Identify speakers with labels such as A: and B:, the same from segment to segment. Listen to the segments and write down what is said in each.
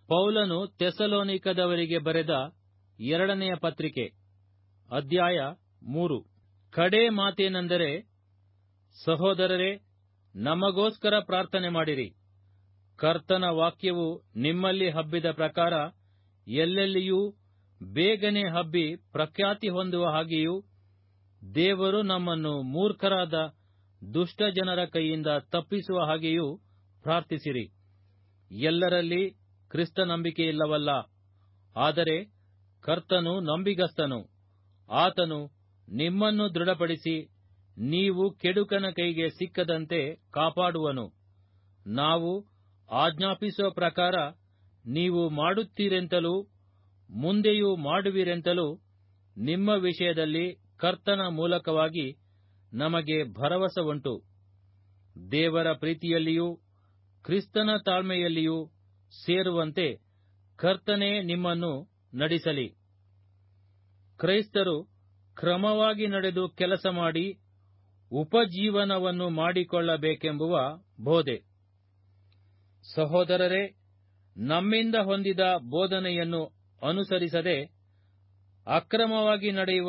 A: ಪೌಲನು ತೆಸಲೋನಿಕದವರಿಗೆ ಬರೆದ ಎರಡನೆಯ ಪತ್ರಿಕೆ ಅಧ್ಯಾಯ ಮೂರು ಕಡೇ ಮಾತೇನೆಂದರೆ ಸಹೋದರರೇ ನಮಗೋಸ್ಕರ ಪ್ರಾರ್ಥನೆ ಮಾಡಿರಿ ಕರ್ತನ ವಾಕ್ಯವು ನಿಮ್ಮಲ್ಲಿ ಹಬ್ಬಿದ ಪ್ರಕಾರ ಎಲ್ಲೆಲ್ಲಿಯೂ ಬೇಗನೆ ಹಬ್ಬಿ ಪ್ರಖ್ಯಾತಿ ಹೊಂದುವ ಹಾಗೆಯೂ ದೇವರು ನಮ್ಮನ್ನು ಮೂರ್ಖರಾದ ದುಷ್ಟ ಜನರ ಕೈಯಿಂದ ತಪ್ಪಿಸುವ ಹಾಗೆಯೂ ಪ್ರಾರ್ಥಿಸಿರಿ ಎಲ್ಲರಲ್ಲಿ ಕ್ರಿಸ್ತ ನಂಬಿಕೆಯಿಲ್ಲವಲ್ಲ ಆದರೆ ಕರ್ತನು ನಂಬಿಗಸ್ತನು ಆತನು ನಿಮ್ಮನ್ನು ದೃಢಪಡಿಸಿ ನೀವು ಕೆಡುಕನ ಕೈಗೆ ಸಿಕ್ಕದಂತೆ ಕಾಪಾಡುವನು ನಾವು ಆಜ್ಞಾಪಿಸುವ ಪ್ರಕಾರ ನೀವು ಮಾಡುತ್ತೀರೆಂತಲೂ ಮುಂದೆಯೂ ಮಾಡುವಿರೆಂತಲೂ ನಿಮ್ಮ ವಿಷಯದಲ್ಲಿ ಕರ್ತನ ಮೂಲಕವಾಗಿ ನಮಗೆ ಭರವಸವುಂಟು ದೇವರ ಪ್ರೀತಿಯಲ್ಲಿಯೂ ಕ್ರಿಸ್ತನ ತಾಳ್ಮೆಯಲ್ಲಿಯೂ ಸೇರುವಂತೆ ಕರ್ತನೇ ನಿಮ್ಮನ್ನು ನಡೆಸಲಿ ಕ್ರೈಸ್ತರು ಕ್ರಮವಾಗಿ ನಡೆದು ಕೆಲಸ ಮಾಡಿ ಉಪಜೀವನವನ್ನು ಮಾಡಿಕೊಳ್ಳಬೇಕೆಂಬುವ ಬೋಧೆ ಸಹೋದರರೇ ನಮ್ಮಿಂದ ಹೊಂದಿದ ಬೋಧನೆಯನ್ನು ಅನುಸರಿಸದೆ ಅಕ್ರಮವಾಗಿ ನಡೆಯುವ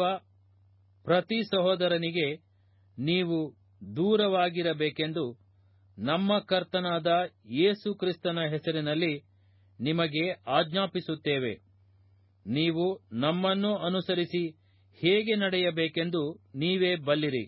A: ಪ್ರತಿ ಸಹೋದರನಿಗೆ ನೀವು ದೂರವಾಗಿರಬೇಕೆಂದು ನಮ್ಮ ಕರ್ತನಾದ ಯೇಸು ಕ್ರಿಸ್ತನ ಹೆಸರಿನಲ್ಲಿ ನಿಮಗೆ ಆಜ್ಞಾಪಿಸುತ್ತೇವೆ ನೀವು ನಮ್ಮನ್ನು ಅನುಸರಿಸಿ ಹೇಗೆ ನಡೆಯಬೇಕೆಂದು ನೀವೇ ಬಲ್ಲಿರಿ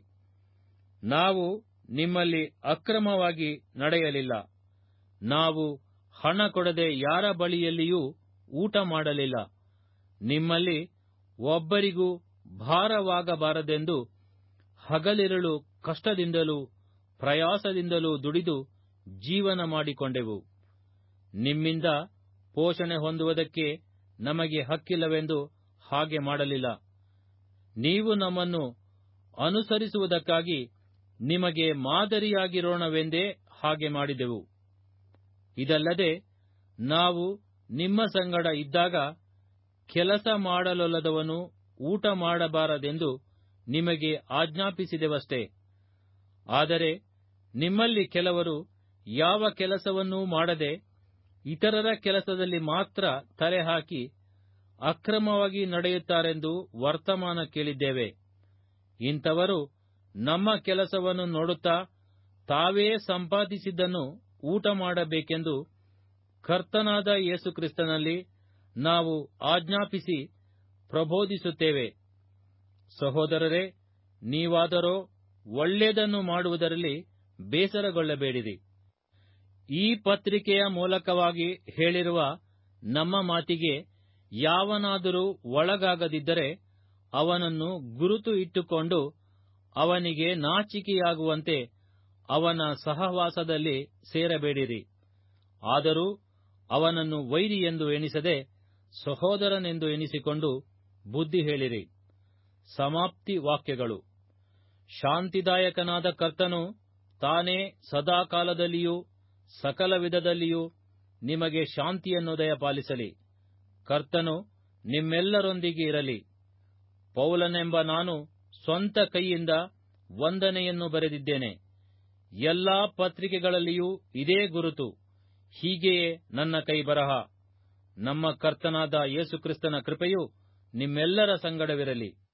A: ನಾವು ನಿಮ್ಮಲ್ಲಿ ಅಕ್ರಮವಾಗಿ ನಡೆಯಲಿಲ್ಲ ನಾವು ಹಣ ಕೊಡದೆ ಯಾರ ಬಳಿಯಲ್ಲಿಯೂ ಊಟ ಮಾಡಲಿಲ್ಲ ನಿಮ್ಮಲ್ಲಿ ಒಬ್ಬರಿಗೂ ಭಾರವಾಗಬಾರದೆಂದು ಹಗಲಿರುಳು ಕಷ್ಟದಿಂದಲೂ ಪ್ರಯಾಸದಿಂದಲೂ ದುಡಿದು ಜೀವನ ಮಾಡಿಕೊಂಡೆವು ನಿಮ್ಮಿಂದ ಪೋಷಣೆ ಹೊಂದುವುದಕ್ಕೆ ನಮಗೆ ಹಕ್ಕಿಲ್ಲವೆಂದು ಹಾಗೆ ಮಾಡಲಿಲ್ಲ ನೀವು ನಮ್ಮನ್ನು ಅನುಸರಿಸುವುದಕ್ಕಾಗಿ ನಿಮಗೆ ಮಾದರಿಯಾಗಿರೋಣವೆಂದೇ ಹಾಗೆ ಮಾಡಿದೆವು ಇದಲ್ಲದೆ ನಾವು ನಿಮ್ಮ ಸಂಗಡ ಇದ್ದಾಗ ಕೆಲಸ ಮಾಡಲೊಲ್ಲದವನು ಊಟ ಮಾಡಬಾರದೆಂದು ನಿಮಗೆ ಆಜ್ಞಾಪಿಸಿದೆವಷ್ಟೇ ಆದರೆ ನಿಮ್ಮಲ್ಲಿ ಕೆಲವರು ಯಾವ ಕೆಲಸವನ್ನೂ ಮಾಡದೆ ಇತರರ ಕೆಲಸದಲ್ಲಿ ಮಾತ್ರ ತಲೆ ಹಾಕಿ ಅಕ್ರಮವಾಗಿ ನಡೆಯುತ್ತಾರೆಂದು ವರ್ತಮಾನ ಕೇಳಿದ್ದೇವೆ ಇಂಥವರು ನಮ್ಮ ಕೆಲಸವನ್ನು ನೋಡುತ್ತಾ ತಾವೇ ಸಂಪಾದಿಸಿದ್ದನ್ನು ಊಟ ಮಾಡಬೇಕೆಂದು ಕರ್ತನಾದ ಯೇಸುಕ್ರಿಸ್ತನಲ್ಲಿ ನಾವು ಆಜ್ಞಾಪಿಸಿ ಪ್ರಬೋಧಿಸುತ್ತೇವೆ ಸಹೋದರರೇ ನೀವಾದರೋ ಒಳ್ಳೆಯದನ್ನು ಮಾಡುವುದರಲ್ಲಿ ಬೇಸರಗೊಳ್ಳಬೇಡಿರಿ ಈ ಪತ್ರಿಕೆಯ ಮೂಲಕವಾಗಿ ಹೇಳಿರುವ ನಮ್ಮ ಮಾತಿಗೆ ಯಾವನಾದರೂ ಒಳಗಾಗದಿದ್ದರೆ ಅವನನ್ನು ಗುರುತು ಇಟ್ಟುಕೊಂಡು ಅವನಿಗೆ ನಾಚಿಕೆಯಾಗುವಂತೆ ಅವನ ಸಹವಾಸದಲ್ಲಿ ಸೇರಬೇಡಿರಿ ಆದರೂ ಅವನನ್ನು ವೈರಿ ಎಂದು ಎಣಿಸದೆ ಸಹೋದರನೆಂದು ಎನಿಸಿಕೊಂಡು ಬುದ್ಧಿ ಹೇಳಿರಿ ಸಮಾಪ್ತಿ ವಾಕ್ಯಗಳು ಶಾಂತಿದಾಯಕನಾದ ಕರ್ತನು ತಾನೇ ಸದಾಕಾಲದಲ್ಲಿಯೂ ಸಕಲ ವಿಧದಲ್ಲಿಯೂ ನಿಮಗೆ ಶಾಂತಿಯನ್ನು ದಯಪಾಲಿಸಲಿ ಕರ್ತನು ನಿಮ್ಮೆಲ್ಲರೊಂದಿಗೆ ಇರಲಿ ಪೌಲನೆಂಬ ನಾನು ಸ್ವಂತ ಕೈಯಿಂದ ವಂದನೆಯನ್ನು ಬರೆದಿದ್ದೇನೆ ಎಲ್ಲಾ ಪತ್ರಿಕೆಗಳಲ್ಲಿಯೂ ಇದೇ ಗುರುತು ಹೀಗೆಯೇ ನನ್ನ ಕೈ ಬರಹ ನಮ್ಮ ಕರ್ತನಾದ ಯೇಸುಕ್ರಿಸ್ತನ ಕೃಪೆಯು ನಿಮ್ಮೆಲ್ಲರ ಸಂಗಡವಿರಲಿ